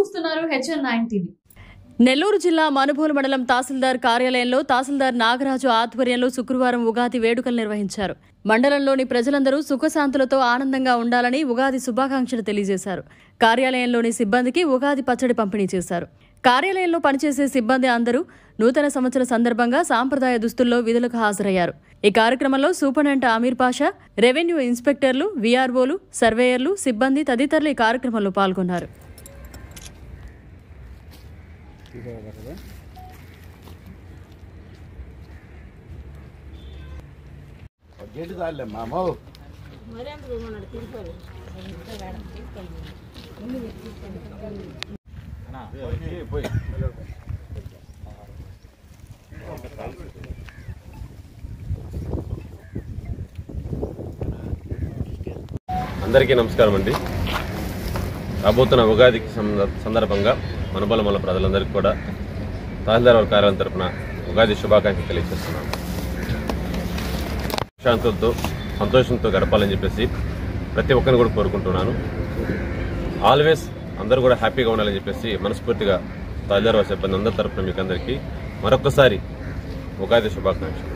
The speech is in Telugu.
చూస్తున్నారు హెచ్ఎన్ నైన్ టీవీ నెల్లూరు జిల్లా మనుబోలు మండలం తహసీల్దార్ కార్యాలయంలో తహసీల్దార్ నాగరాజు ఆధ్వర్యంలో శుక్రవారం ఉగాది వేడుకలు నిర్వహించారు మండలంలోని ప్రజలందరూ సుఖశాంతులతో ఆనందంగా ఉండాలని ఉగాది శుభాకాంక్షలు తెలియజేశారు కార్యాలయంలోని సిబ్బందికి ఉగాది పచ్చడి పంపిణీ చేశారు కార్యాలయంలో పనిచేసే సిబ్బంది అందరూ నూతన సంవత్సర సందర్భంగా సాంప్రదాయ దుస్తుల్లో విధులకు హాజరయ్యారు ఈ కార్యక్రమంలో సూపరింటెండెంట్ అమీర్ పాషా రెవెన్యూ ఇన్స్పెక్టర్లు వీఆర్ఓలు సర్వేయర్లు సిబ్బంది తదితరులు ఈ కార్యక్రమంలో పాల్గొన్నారు గేటు చాలే మామో పోయి అందరికీ నమస్కారం అండి రాబోతున్న ఉగాదికి సంద- సందర్భంగా మనబల మన ప్రజలందరికీ కూడా తహసీల్దార్ వారి కార్యాలయం తరపున ఉగాది శుభాకాంక్షలు తెలియజేస్తున్నాను శాంతులతో సంతోషంతో గడపాలని చెప్పేసి ప్రతి ఒక్కరిని కూడా కోరుకుంటున్నాను ఆల్వేస్ అందరూ కూడా హ్యాపీగా ఉండాలని చెప్పేసి మనస్ఫూర్తిగా తహసీల్దార్ వారి సిబ్బంది అందరి తరపున మీకు అందరికీ మరొకసారి ఉగాది శుభాకాంక్షలు